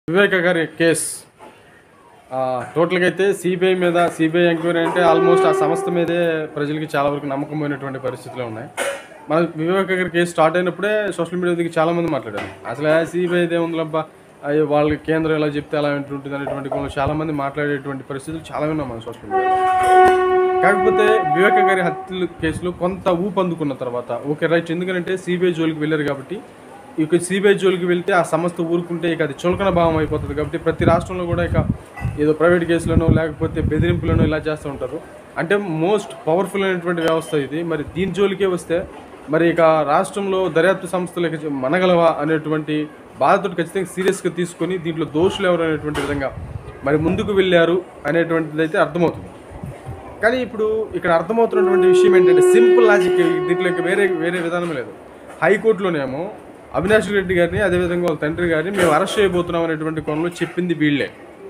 వివేక గారి కేస్ ఆ, టోటల్గా అయితే సిబిఐ మీద సిబిఐ ఎంక్వైరీ అంటే ఆల్మోస్ట్ ఆ సంస్థ మీదే ప్రజలకి చాలా వరకు నమ్మకం పోయినటువంటి పరిస్థితులు ఉన్నాయి మన వివేక గారి కేసు స్టార్ట్ అయినప్పుడే సోషల్ మీడియా దగ్గర చాలా మంది మాట్లాడారు అసలు సిబిఐ ఇదే ఉందిలబ్బా అయ్యో వాళ్ళకి కేంద్రం ఎలా చెప్తే అలా ఉంటుంది అనేటువంటి కోణంలో చాలా మంది మాట్లాడేటువంటి పరిస్థితులు చాలా ఉన్నాయి మన సోషల్ మీడియా కాకపోతే వివేక గారి హత్యల కేసులో కొంత ఊపు అందుకున్న తర్వాత ఓకే రైట్ ఎందుకంటే సిబిఐ జోలికి వెళ్ళారు కాబట్టి ఇక సిబిఐ జోలికి వెళ్తే ఆ సంస్థ ఊరుకుంటే ఇక అది చులకన భావం అయిపోతుంది కాబట్టి ప్రతి రాష్ట్రంలో కూడా ఇక ఏదో ప్రైవేట్ కేసులను లేకపోతే బెదిరింపులను ఇలా చేస్తూ ఉంటారు అంటే మోస్ట్ పవర్ఫుల్ అయినటువంటి వ్యవస్థ ఇది మరి దీని జోలికే వస్తే మరి ఇక రాష్ట్రంలో దర్యాప్తు సంస్థలు ఇక మనగలవా అనేటువంటి బాధతో ఖచ్చితంగా సీరియస్గా తీసుకొని దీంట్లో దోషులు ఎవరు అనేటువంటి విధంగా మరి ముందుకు వెళ్ళారు అనేటువంటిది అయితే అర్థమవుతుంది కానీ ఇప్పుడు ఇక్కడ అర్థమవుతున్నటువంటి విషయం ఏంటంటే సింపుల్ లాజిక్ దీంట్లో ఇంకా వేరే వేరే విధానం లేదు హైకోర్టులోనేమో అవినాష్ రెడ్డి గారిని అదేవిధంగా వాళ్ళ తండ్రి గారిని మేము అరెస్ట్ చేయబోతున్నాం అనేటువంటి కోణంలో చెప్పింది వీళ్ళే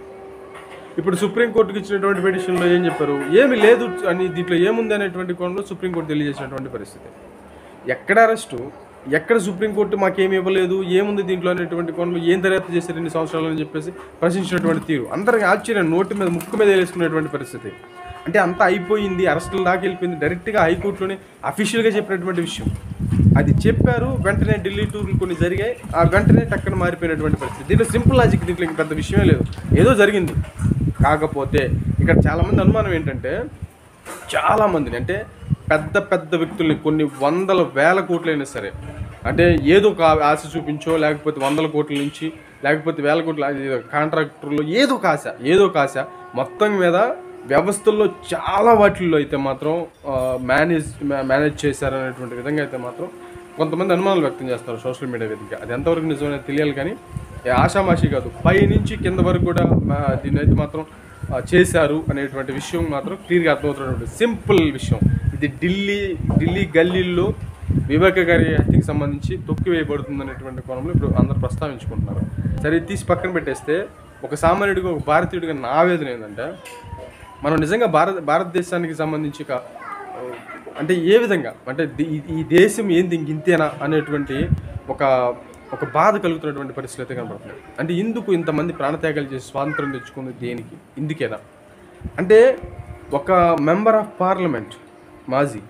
ఇప్పుడు సుప్రీంకోర్టుకి ఇచ్చినటువంటి పిటిషన్లో ఏం చెప్పారు ఏమి లేదు అని దీంట్లో ఏముంది అనేటువంటి కోణంలో సుప్రీంకోర్టు తెలియజేసినటువంటి పరిస్థితి ఎక్కడ అరెస్టు ఎక్కడ సుప్రీంకోర్టు మాకేమి ఇవ్వలేదు ఏముంది దీంట్లో అనేటువంటి కోణంలో ఏం దర్యాప్తు చేశారు ఇన్ని సంవత్సరాలు అని చెప్పేసి ప్రశ్నించినటువంటి తీరు అందరికి ఆశ్చర్యం నోటి మీద ముక్కు మీద వేసుకునేటువంటి పరిస్థితి అంటే అంతా అయిపోయింది అరెస్టుల దాకా వెళ్ళిపోయింది డైరెక్ట్గా హైకోర్టులోనే అఫీషియల్గా చెప్పినటువంటి విషయం అది చెప్పారు వెంటనే ఢిల్లీ టూర్లు కొన్ని జరిగాయి ఆ వెంటనే టక్కన మారిపోయినటువంటి పరిస్థితి దీంట్లో సింపుల్ లాజిక్ దీంట్లో ఇంక పెద్ద విషయమే లేదు ఏదో జరిగింది కాకపోతే ఇక్కడ చాలామంది అనుమానం ఏంటంటే చాలా మందిని అంటే పెద్ద పెద్ద వ్యక్తుల్ని కొన్ని వందల వేల కోట్లైనా సరే అంటే ఏదో ఒక ఆశ చూపించో లేకపోతే వందల కోట్ల నుంచి లేకపోతే వేల కోట్ల అది కాంట్రాక్టర్లు ఏదో ఒక ఆశ ఏదో ఒక ఆశ మొత్తం మీద వ్యవస్థల్లో చాలా వాటిల్లో అయితే మాత్రం ఆ, మేనేజ్ మే- మేనేజ్ చేశారనేటువంటి విధంగా అయితే మాత్రం కొంతమంది అనుమానాలు వ్యక్తం చేస్తారు సోషల్ మీడియా వేదిక అది ఎంతవరకు నిజమైనా తెలియాలి కానీ ఏ ఆషామాషి కాదు పై నుంచి కింద వరకు కూడా మా- దీన్ని అయితే మాత్రం ఆ, చేశారు అనేటువంటి విషయం మాత్రం క్లియర్గా అర్థమవుతున్నటువంటి సింపుల్ విషయం ఇది ఢిల్లీ ఢిల్లీ గల్లీల్లో వివేక గారి హత్యకి సంబంధించి తొక్కివేయబడుతుంది అనేటువంటి కోణంలో ఇప్పుడు అందరూ ప్రస్తావించుకుంటున్నారు సరే ఇది తీసి పక్కన పెట్టేస్తే ఒక సామాన్యుడిగా ఒక భారతీయుడిగా నా ఆవేదన ఏంటంటే మనం నిజంగా భారత భారతదేశానికి సంబంధించి ఒక, ఆ, అంటే ఏ విధంగా అంటే ది- ఈ- ఈ దేశం ఏంది ఇంక ఇంతేనా అనేటువంటి ఒక ఒక బాధ కలుగుతున్నటువంటి పరిస్థితి అయితే కనబడుతుంది అంటే ఇందుకు ఇంతమంది ప్రాణత్యాగాలు చేసి స్వాతంత్రం తెచ్చుకుంది దేనికి ఇందుకేనా అంటే ఒక మెంబర్ ఆఫ్ పార్లమెంట్ మాజీ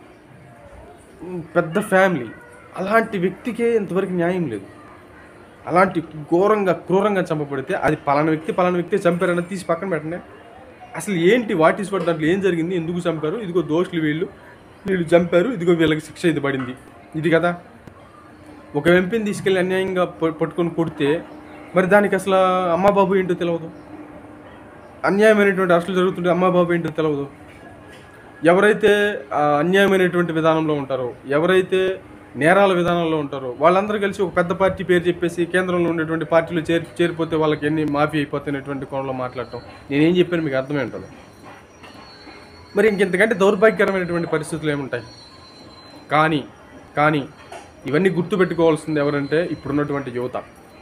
ఉమ్, పెద్ద ఫ్యామిలీ అలాంటి వ్యక్తికే ఇంతవరకు న్యాయం లేదు అలాంటి ఘోరంగా క్రూరంగా చంపబడితే అది పలానా వ్యక్తి పలానా వ్యక్తి చంపారని తీసి పక్కన పెట్టండి అసలు ఏంటి వాట్ ఈస్ వాట్ దాంట్లో ఏం జరిగింది ఎందుకు చంపారు ఇదిగో దోషులు వీళ్ళు వీళ్ళు చంపారు ఇదిగో వీళ్ళకి శిక్ష ఇది పడింది ఇది కదా ఒక ఎంపీని తీసుకెళ్ళి అన్యాయంగా ప- పట్టుకొని కొడితే మరి దానికి అసలు అమ్మా బాబు ఏంటో తెలియదు అన్యాయమైనటువంటి అరెస్టులు జరుగుతుంటే అమ్మా బాబు ఏంటో తెలియదు ఎవరైతే ఆ, అన్యాయమైనటువంటి విధానంలో ఉంటారో ఎవరైతే నేరాల విధానంలో ఉంటారో వాళ్ళందరూ కలిసి ఒక పెద్ద పార్టీ పేరు చెప్పేసి కేంద్రంలో ఉండేటువంటి పార్టీలు చేరి చేరిపోతే వాళ్ళకి ఎన్ని మాఫీ అయిపోతున్నటువంటి కోణంలో మాట్లాడటం నేనేం చెప్పాను మీకు అర్థమై ఉంటుంది మరి ఇంకెంతకంటే దౌర్భాగ్యకరమైనటువంటి పరిస్థితులు ఏముంటాయి కానీ కానీ ఇవన్నీ గుర్తుపెట్టుకోవాల్సింది ఎవరంటే ఇప్పుడున్నటువంటి యువత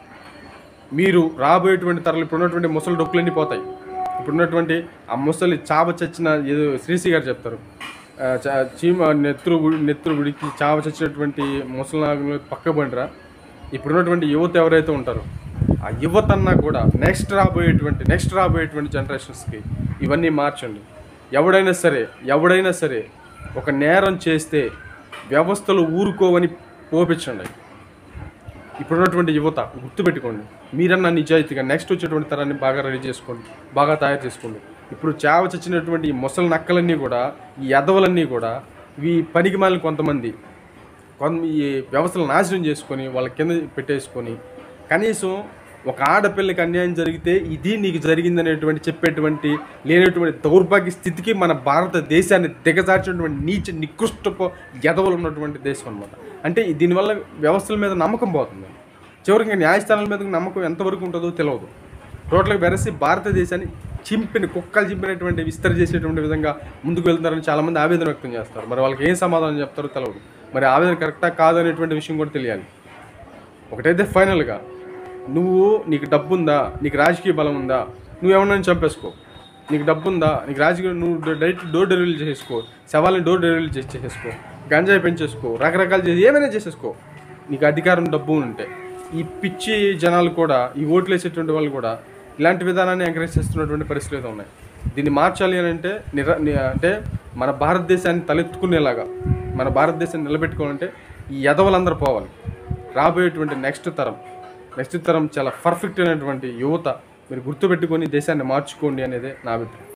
మీరు రాబోయేటువంటి తరలు ఇప్పుడున్నటువంటి ముసలి డొక్కులన్నీ పోతాయి ఇప్పుడున్నటువంటి ఆ ముసలి చావ చచ్చిన ఏదో శ్రీశ్రీ గారు చెప్తారు ఆ, చ- చీమ నెత్తురు ఉడి- నెత్తురు ఉడికి చావ చచ్చినటువంటి ముసలి నాగులు పక్కబండిరా ఇప్పుడున్నటువంటి యువత ఎవరైతే ఉంటారో ఆ యువత అన్నా కూడా నెక్స్ట్ రాబోయేటువంటి నెక్స్ట్ రాబోయేటువంటి జనరేషన్స్కి ఇవన్నీ మార్చండి ఎవడైనా సరే ఎవడైనా సరే ఒక నేరం చేస్తే వ్యవస్థలు ఊరుకోవని పోపించండి ఇప్పుడున్నటువంటి యువత గుర్తుపెట్టుకోండి మీరన్నా నిజాయితీగా నెక్స్ట్ వచ్చేటువంటి తరాన్ని బాగా రెడీ చేసుకోండి బాగా తయారు చేసుకోండి ఇప్పుడు చావ చచ్చినటువంటి ఈ ముసలి నక్కలన్నీ కూడా ఈ ఎదవలన్నీ కూడా ఈ పనికి మాలిన కొంతమంది కొంత ఈ వ్యవస్థలు నాశనం చేసుకొని వాళ్ళ కింద పెట్టేసుకొని కనీసం ఒక ఆడపిల్లకి అన్యాయం జరిగితే ఇది నీకు జరిగిందనేటువంటి చెప్పేటువంటి లేనటువంటి దౌర్భాగ్య స్థితికి మన భారతదేశాన్ని దిగజార్చినటువంటి నీచ నికృష్టపు ఎదవలు ఉన్నటువంటి దేశం అనమాట అంటే ఈ దీనివల్ల వ్యవస్థల మీద నమ్మకం పోతుంది చివరికి న్యాయస్థానాల మీద నమ్మకం ఎంతవరకు ఉంటుందో తెలియదు టోటల్గా వెరసి భారతదేశాన్ని చింపిన కుక్కలు చింపినటువంటి విస్తరి చేసేటువంటి విధంగా ముందుకు వెళ్తున్నారని చాలామంది ఆవేదన వ్యక్తం చేస్తారు మరి వాళ్ళకి ఏం సమాధానం చెప్తారో తెలియదు మరి ఆవేదన కరెక్టా కాదనేటువంటి విషయం కూడా తెలియాలి ఒకటైతే ఫైనల్గా నువ్వు నీకు డబ్బు ఉందా నీకు రాజకీయ బలం ఉందా నువ్వు ఎవరినైనా చంపేసుకో నీకు డబ్బు ఉందా నీకు రాజకీయ నువ్వు డైరెక్ట్ డోర్ డెలివరీ చేసేసుకో శవాలని డోర్ డెలివరీ చేసి చేసేసుకో గంజాయి పెంచేసుకో రకరకాలు చేసి ఏమైనా చేసేసుకో నీకు అధికారం డబ్బు ఉంటే ఈ పిచ్చి జనాలు కూడా ఈ ఓట్లు వేసేటువంటి వాళ్ళు కూడా ఇలాంటి విధానాన్ని ఎంకరేజ్ చేస్తున్నటువంటి పరిస్థితులు అయితే ఉన్నాయి దీన్ని మార్చాలి అని అంటే నిర ని- అంటే మన భారతదేశాన్ని తలెత్తుకునేలాగా మన భారతదేశాన్ని నిలబెట్టుకోవాలంటే ఈ ఎదవలందరూ పోవాలి రాబోయేటువంటి నెక్స్ట్ తరం నెక్స్ట్ తరం చాలా పర్ఫెక్ట్ అయినటువంటి యువత మీరు గుర్తుపెట్టుకొని దేశాన్ని మార్చుకోండి అనేది నా అభిప్రాయం